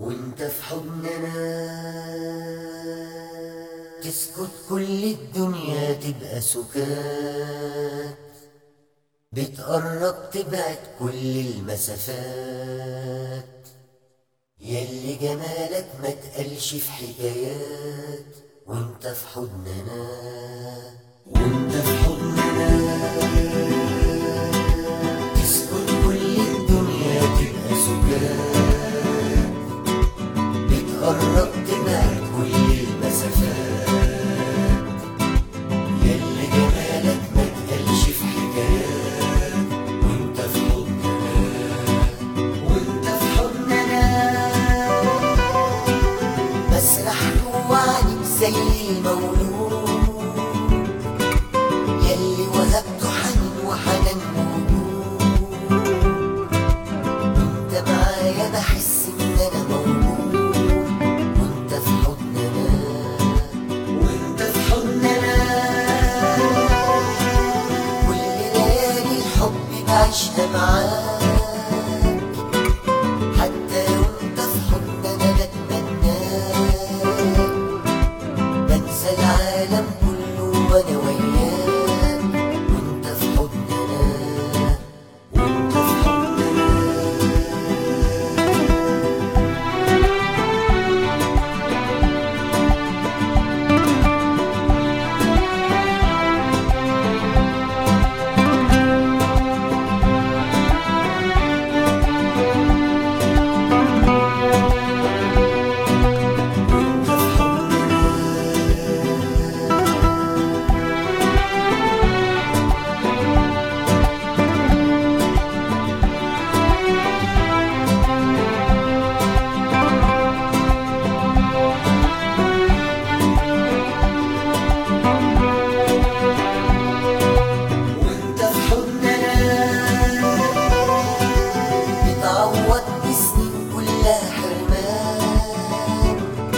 وانت في حضننا تسكت كل الدنيا تبقى سكات بتقرب تبعد كل المسافات يلي جمالك ما تقلش في حكايات وانت في حضننا وانت في حضننا تسكت كل الدنيا تبقى سكات بتقرب تبعد كل المسافات يلي جمالك ما تقلش في حكايات وانت في حضننا وانت في حضننا بسرح جوا عينيك زي المولود يلي وهبته حنين وحنان موجود وانت معايا بحس ان انا موجود وانت في حضننا وانت في حضننا كل ليالي الحب بعيشها معاك حتى وانت في حضننا بتمناك بنسى العالم كله وانا وياك وانت في حضننا وانت في حضننا وانت في حضننا وانت في حضننا بتعوض بسنين كلها حرمان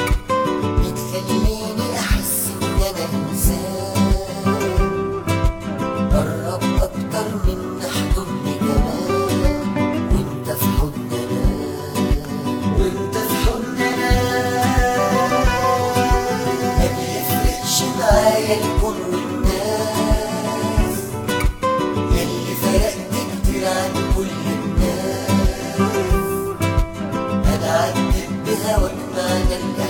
بتخليني احس ان انا انسان قرب اكتر من احضني كمان وانت في حضننا وانت في حضننا ما بيفرقش معايا الكون والناس يلي فرقت كتير عن كل الناس انا عدت بهواك معنى